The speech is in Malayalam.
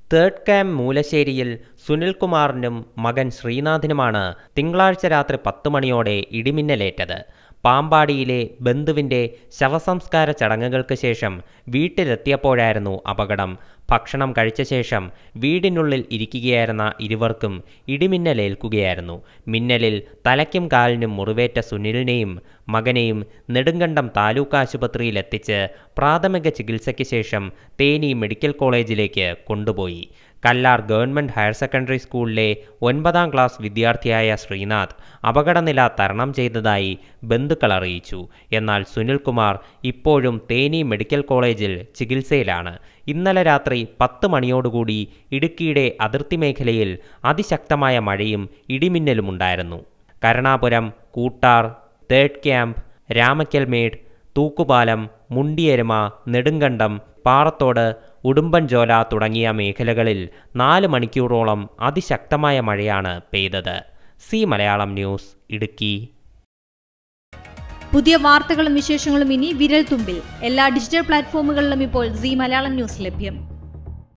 തേർഡ് ക്യാമ്പ് മൂലശ്ശേരിയിൽ സുനിൽകുമാറിനും മകൻ ശ്രീനാഥിനുമാണ് തിങ്കളാഴ്ച രാത്രി പത്ത് മണിയോടെ ഇടിമിന്നലേറ്റത് പാമ്പാടിയിലെ ബന്ധുവിൻ്റെ ശവസംസ്കാര ചടങ്ങുകൾക്ക് ശേഷം വീട്ടിലെത്തിയപ്പോഴായിരുന്നു അപകടം ഭക്ഷണം കഴിച്ച ശേഷം വീടിനുള്ളിൽ ഇരിക്കുകയായിരുന്ന ഇരുവർക്കും ഇടിമിന്നലേൽക്കുകയായിരുന്നു മിന്നലിൽ തലയ്ക്കും കാലിനും മുറിവേറ്റ സുനിലിനെയും മകനെയും നെടുങ്കണ്ടം താലൂക്ക് ആശുപത്രിയിൽ എത്തിച്ച് പ്രാഥമിക ചികിത്സയ്ക്ക് ശേഷം തേനി മെഡിക്കൽ കോളേജിലേക്ക് കൊണ്ടുപോയി കല്ലാർ ഗവൺമെൻറ് ഹയർ സെക്കൻഡറി സ്കൂളിലെ ഒൻപതാം ക്ലാസ് വിദ്യാർത്ഥിയായ ശ്രീനാഥ് അപകടനില തരണം ചെയ്തതായി ബന്ധുക്കൾ അറിയിച്ചു എന്നാൽ സുനിൽകുമാർ ഇപ്പോഴും തേനി മെഡിക്കൽ കോളേജിൽ ചികിത്സയിലാണ് ഇന്നലെ രാത്രി പത്ത് മണിയോടുകൂടി ഇടുക്കിയുടെ അതിർത്തി മേഖലയിൽ അതിശക്തമായ മഴയും ഇടിമിന്നലുമുണ്ടായിരുന്നു കരുണാപുരം കൂട്ടാർ തേർഡ് ക്യാമ്പ് രാമക്കൽമേട് തൂക്കുപാലം മുണ്ടിയെരുമ നെടുങ്കണ്ടം പാറത്തോട് ഉടുമ്പൻചോല തുടങ്ങിയ മേഖലകളിൽ നാല് മണിക്കൂറോളം അതിശക്തമായ മഴയാണ് പെയ്തത് സി മലയാളം ന്യൂസ് ഇടുക്കി പുതിയ വാർത്തകളും വിശേഷങ്ങളും ഇനി വിരൽ തുമ്പിൽ എല്ലാ ഡിജിറ്റൽ പ്ലാറ്റ്ഫോമുകളിലും ഇപ്പോൾ സി മലയാളം ന്യൂസ് ലഭ്യം